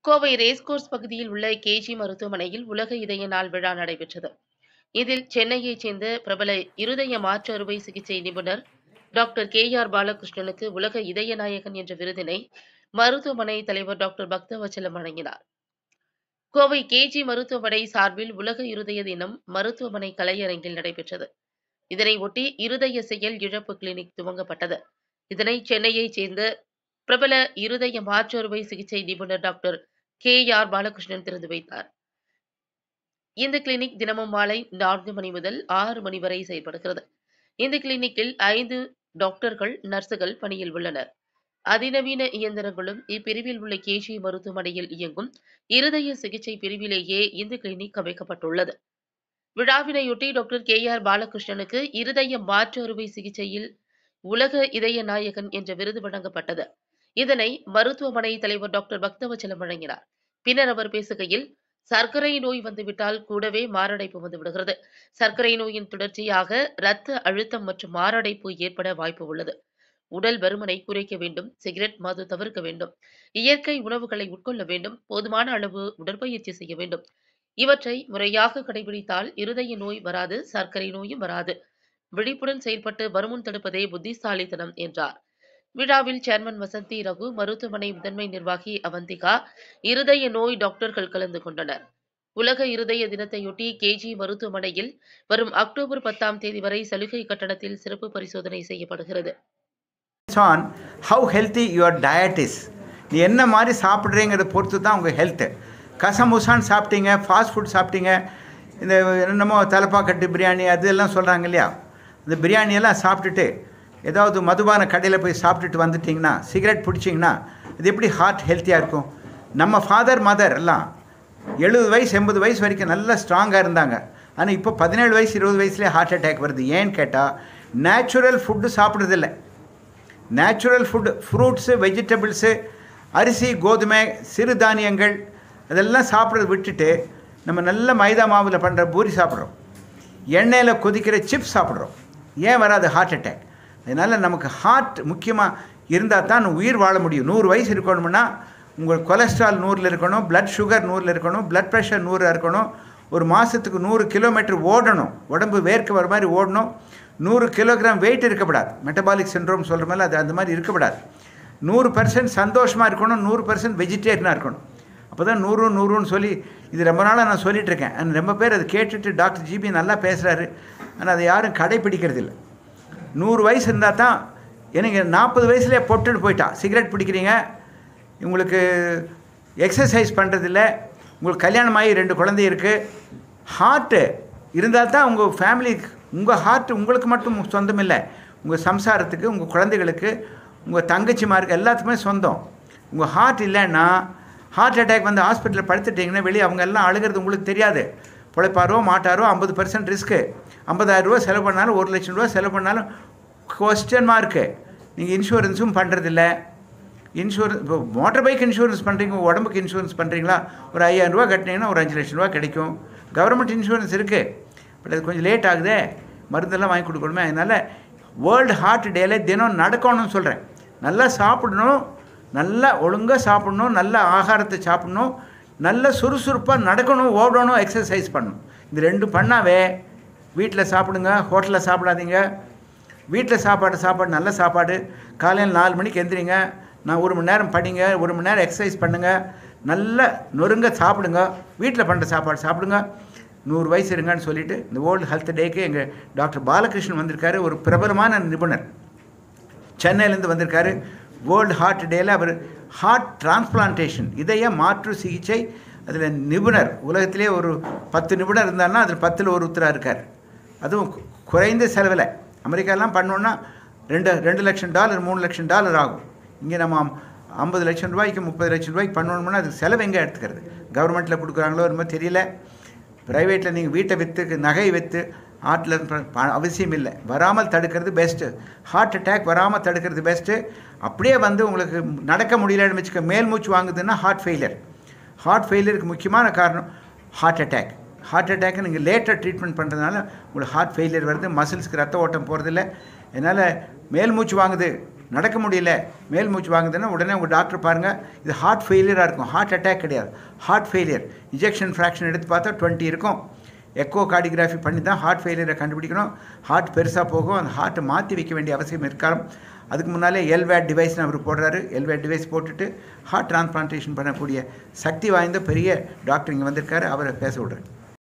Kovai racecourse பகுதியில் உள்ள KG மருத்துவமனையில் உலக இதய நாள் விழா நடைபெற்றது இதில் சென்னையைச் சேர்ந்த பிரபல இருதய மாற்று அறுவை சிகிச்சை நிபுணர் டாக்டர் கே ஆர் பாலகிருஷ்ணனுக்கு உலக இதய நாயகன் என்ற விருதினை மருத்துவமனை தலைவர் டாக்டர் பக்தவச்சலம் வழங்கினார் கோவை கேஜி மருத்துவமனை சார்பில் உலக இருதய தினம் மருத்துவமனை கலையரங்கில் நடைபெற்றது இதனை ஒட்டி இருதய செயல் இழப்பு கிளினிக் துவங்கப்பட்டது இதனை சென்னையைச் சேர்ந்த பிரபல இருதய மாற்று அறுவை சிகிச்சை நிபுணர் டாக்டர் கே ஆர் பாலகிருஷ்ணன் திறந்து வைத்தார் இந்த கிளினிக் தினமும் மாலை நான்கு மணி முதல் ஆறு மணி வரை செயல்படுகிறது இந்த கிளினிக்கில் ஐந்து டாக்டர்கள் நர்சுகள் பணியில் உள்ளனர் அதிநவீன இயந்திரங்களும் இப்பிரிவில் உள்ள கேஜி மருத்துவமனையில் இயங்கும் இருதய சிகிச்சை பிரிவிலேயே இந்த கிளினிக் அமைக்கப்பட்டுள்ளது விழாவினையொட்டி டாக்டர் கே ஆர் பாலகிருஷ்ணனுக்கு இருதய மாற்று அறுவை சிகிச்சையில் உலக இதய நாயகன் என்ற விருது வழங்கப்பட்டது இதனை மருத்துவமனை தலைவர் டாக்டர் பக்தவச்சலம் வழங்கினார் பின்னர் அவர் பேசுகையில் சர்க்கரை நோய் வந்துவிட்டால் கூடவே மாரடைப்பு வந்துவிடுகிறது சர்க்கரை நோயின் தொடர்ச்சியாக இரத்த அழுத்தம் மற்றும் மாரடைப்பு ஏற்பட வாய்ப்பு உள்ளது உடல் பருமனை குறைக்க வேண்டும் சிகரெட் மது தவிர்க்க வேண்டும் இயற்கை உணவுகளை உட்கொள்ள வேண்டும் போதுமான அளவு உடற்பயிற்சி செய்ய வேண்டும் இவற்றை முறையாக கடைபிடித்தால் இருதய நோய் வராது சர்க்கரை நோயும் வராது விழிப்புடன் செயல்பட்டு வருமுன் தடுப்பதே புத்திசாலித்தனம் என்றார் விழாவில் சேர்மன் வசந்தி ரகு மருத்துவமனை முதன்மை நிர்வாகி அவந்திகா இருதய நோய் டாக்டர்கள் கலந்து கொண்டனர் உலக இருதய தினத்தையொட்டி கேஜி மருத்துவமனையில் வரும் அக்டோபர் பத்தாம் தேதி வரை சலுகை கட்டணத்தில் சிறப்பு பரிசோதனை செய்யப்படுகிறது and how healthy your diet is நீ என்ன மாதிரி சாப்பிட்றீங்கிறத பொறுத்து தான் உங்கள் ஹெல்த்து கசமுசான் சாப்பிட்டீங்க ஃபாஸ்ட் ஃபுட் சாப்பிட்டீங்க இந்த என்னமோ தலப்பாக்கட்டு பிரியாணி அதெல்லாம் சொல்கிறாங்க இல்லையா இந்த பிரியாணியெல்லாம் சாப்பிட்டுட்டு ஏதாவது மதுபான கடையில் போய் சாப்பிட்டுட்டு வந்துட்டிங்கன்னா சிகரெட் பிடிச்சிங்கன்னா இது எப்படி ஹார்ட் ஹெல்த்தியாக இருக்கும் நம்ம ஃபாதர் மதர் எல்லாம் எழுபது வயசு எண்பது வயசு வரைக்கும் நல்லா ஸ்ட்ராங்காக இருந்தாங்க ஆனால் இப்போ பதினேழு வயசு இருபது வயசுலேயே ஹார்ட் அட்டாக் வருது ஏன்னு கேட்டால் நேச்சுரல் ஃபுட்டு சாப்பிட்றதில்ல நேச்சுரல் ஃபுட்டு ஃப்ரூட்ஸு வெஜிடபிள்ஸு அரிசி கோதுமை சிறுதானியங்கள் அதெல்லாம் சாப்பிட்றத விட்டுட்டு நம்ம நல்ல மைதா மாவில் பண்ணுற பூரி சாப்பிட்றோம் எண்ணெயில் கொதிக்கிற சிப்ஸ் சாப்பிட்றோம் ஏன் வராது ஹார்ட் அட்டாக் அதனால் நமக்கு ஹார்ட் முக்கியமாக இருந்தால் தான் உயிர் வாழ முடியும் நூறு வயசு இருக்கணும்னா உங்கள் கொலஸ்ட்ரால் நூறில் இருக்கணும் பிளட் சுகர் நூறில் இருக்கணும் பிளட் ப்ரெஷர் நூறில் இருக்கணும் ஒரு மாதத்துக்கு நூறு கிலோமீட்டர் ஓடணும் உடம்பு வேர்க்க வர மாதிரி ஓடணும் நூறு கிலோகிராம் வெயிட் இருக்கக்கூடாது மெட்டபாலிக் சின்ரோம் சொல்கிற மாதிரி அது அந்த மாதிரி இருக்கக்கூடாது நூறு பர்சன்ட் சந்தோஷமாக இருக்கணும் நூறு பர்சன்ட் வெஜிடேரியனாக இருக்கணும் அப்போ தான் நூறு நூறுன்னு சொல்லி இது ரொம்ப நாளாக நான் சொல்லிகிட்டு இருக்கேன் ஆனால் ரொம்ப பேர் அதை கேட்டுட்டு டாக்டர் ஜிபி நல்லா பேசுகிறாரு ஆனால் அதை யாரும் கடைப்பிடிக்கிறது இல்லை நூறு வயசு இருந்தால் தான் எனக்கு நாற்பது வயசுலேயே பொட்டுட்டு போயிட்டா சிகரெட் பிடிக்கிறீங்க உங்களுக்கு எக்ஸசைஸ் பண்ணுறதில்ல உங்களுக்கு கல்யாணம் ஆகி ரெண்டு குழந்தை இருக்குது ஹார்ட்டு இருந்தால் தான் உங்கள் ஃபேமிலி உங்கள் ஹார்ட் உங்களுக்கு மட்டும் சொந்தம் இல்லை உங்கள் சம்சாரத்துக்கு உங்கள் குழந்தைகளுக்கு உங்கள் தங்கச்சிமாருக்கு எல்லாத்துக்குமே சொந்தம் உங்கள் ஹார்ட் இல்லைன்னா ஹார்ட் அட்டாக் வந்து ஹாஸ்பிட்டலில் படுத்துட்டிங்கன்னா வெளியே அவங்க எல்லாம் அழுகிறது உங்களுக்கு தெரியாது பிழைப்பாரோ மாட்டாரோ ஐம்பது பர்சன்ட் ரிஸ்க்கு ஐம்பதாயிரரூவா செலவு பண்ணாலும் ஒரு லட்சம் ரூபா செலவு பண்ணாலும் கொஸ்டின் மார்க்கு நீங்கள் இன்சூரன்ஸும் பண்ணுறதில்ல இன்சூரன்ஸ் இப்போ மோட்டர் பைக் இன்சூரன்ஸ் பண்ணுறீங்க உடம்புக்கு இன்சூரன்ஸ் பண்ணுறீங்களா ஒரு ஐயாயிரரூவா கட்டினீங்கன்னா ஒரு அஞ்சு லட்ச ரூபா கிடைக்கும் கவர்மெண்ட் இன்சூரன்ஸ் இருக்குது பட் அது கொஞ்சம் லேட் ஆகுதே மருந்தெல்லாம் வாங்கி கொடுக்கணுமே அதனால் வேர்ல்டு ஹார்ட் டேல தினம் நடக்கணும்னு சொல்கிறேன் நல்லா சாப்பிடணும் நல்லா ஒழுங்காக சாப்பிடணும் நல்ல ஆகாரத்தை சாப்பிடணும் நல்ல சுறுசுறுப்பாக நடக்கணும் ஓடணும் எக்ஸசைஸ் பண்ணணும் இது ரெண்டு பண்ணாவே வீட்டில் சாப்பிடுங்க ஹோட்டலில் சாப்பிடாதீங்க வீட்டில் சாப்பாடு சாப்பாடு நல்ல சாப்பாடு காலையில் நாலு மணிக்கு எந்திரிங்க நான் ஒரு மணி நேரம் படிங்க ஒரு மணி நேரம் எக்ஸசைஸ் பண்ணுங்கள் நல்ல நொறுங்க சாப்பிடுங்க வீட்டில் பண்ணுற சாப்பாடு சாப்பிடுங்க நூறு வயசு இருங்கன்னு சொல்லிட்டு இந்த வேர்ல்டு ஹெல்த் டேக்கு எங்கள் டாக்டர் பாலகிருஷ்ணன் வந்திருக்காரு ஒரு பிரபலமான நிபுணர் சென்னையிலேருந்து வந்திருக்காரு வேர்ல்டு ஹார்ட் டேயில் அவர் ஹார்ட் டிரான்ஸ்பிளான்டேஷன் இதய மாற்று சிகிச்சை அதில் நிபுணர் உலகத்திலே ஒரு பத்து நிபுணர் இருந்தாருன்னா அதில் பத்தில் ஒரு உத்தராக இருக்கார் அதுவும் குறைந்த செலவில் அமெரிக்காலாம் பண்ணோன்னா ரெண்டு ரெண்டு லட்சம் டாலர் மூணு லட்சம் டாலர் ஆகும் இங்கே நம்ம ஐம்பது லட்சம் ரூபாய்க்கு முப்பது லட்சம் ரூபாய்க்கு பண்ணணும்னா அதுக்கு செலவு எங்கே எடுத்துக்கிறது கவர்மெண்ட்டில் கொடுக்குறாங்களோ ரொம்ப தெரியல ப்ரைவேட்டில் நீங்கள் வீட்டை விற்று நகை விற்று ஹார்ட்டில் அவசியம் இல்லை வராமல் தடுக்கிறது பெஸ்ட்டு ஹார்ட் அட்டாக் வராமல் தடுக்கிறது பெஸ்ட்டு அப்படியே வந்து உங்களுக்கு நடக்க முடியலன்னு வச்சுக்க மேல் மூச்சு வாங்குதுன்னா ஹார்ட் ஃபெயிலியர் ஹார்ட் ஃபெயிலியருக்கு முக்கியமான காரணம் ஹார்ட் அட்டாக் ஹார்ட் அட்டாக்கை நீங்கள் லேட்டாக ட்ரீட்மெண்ட் பண்ணுறதுனால உங்களுக்கு ஹார்ட் ஃபெயிலியர் வருது மசில்ஸ்க்கு ரத்த ஓட்டம் போகிறதில்ல அதனால் மேல் மூச்சு வாங்குது நடக்க முடியல மேல் மூச்சு வாங்குதுன்னா உடனே உங்கள் டாக்டர் பாருங்கள் இது ஹார்ட் ஃபெயிலியராக இருக்கும் ஹார்ட் அட்டாக் கிடையாது ஹார்ட் ஃபெயிலியர் இன்ஜெக்ஷன் ஃப்ராக்ஷன் எடுத்து பார்த்தா டுவெண்ட்டி இருக்கும் எக்கோ கார்டிகிராஃபி பண்ணி தான் ஹார்ட் ஃபெயிலியரை கண்டுபிடிக்கணும் ஹார்ட் பெருசாக போகும் அந்த ஹார்ட்டை மாற்றி வைக்க வேண்டிய அவசியம் இருக்கலாம் அதுக்கு முன்னாலே எல்வேட் டிவைஸ்னு அவர் போடுறாரு எல்வேட் டிவைஸ் போட்டுட்டு ஹார்ட் டிரான்ஸ்பிளான்டேஷன் பண்ணக்கூடிய சக்தி வாய்ந்த பெரிய டாக்டர் இங்கே வந்திருக்காரு அவரை பேச விடுறேன்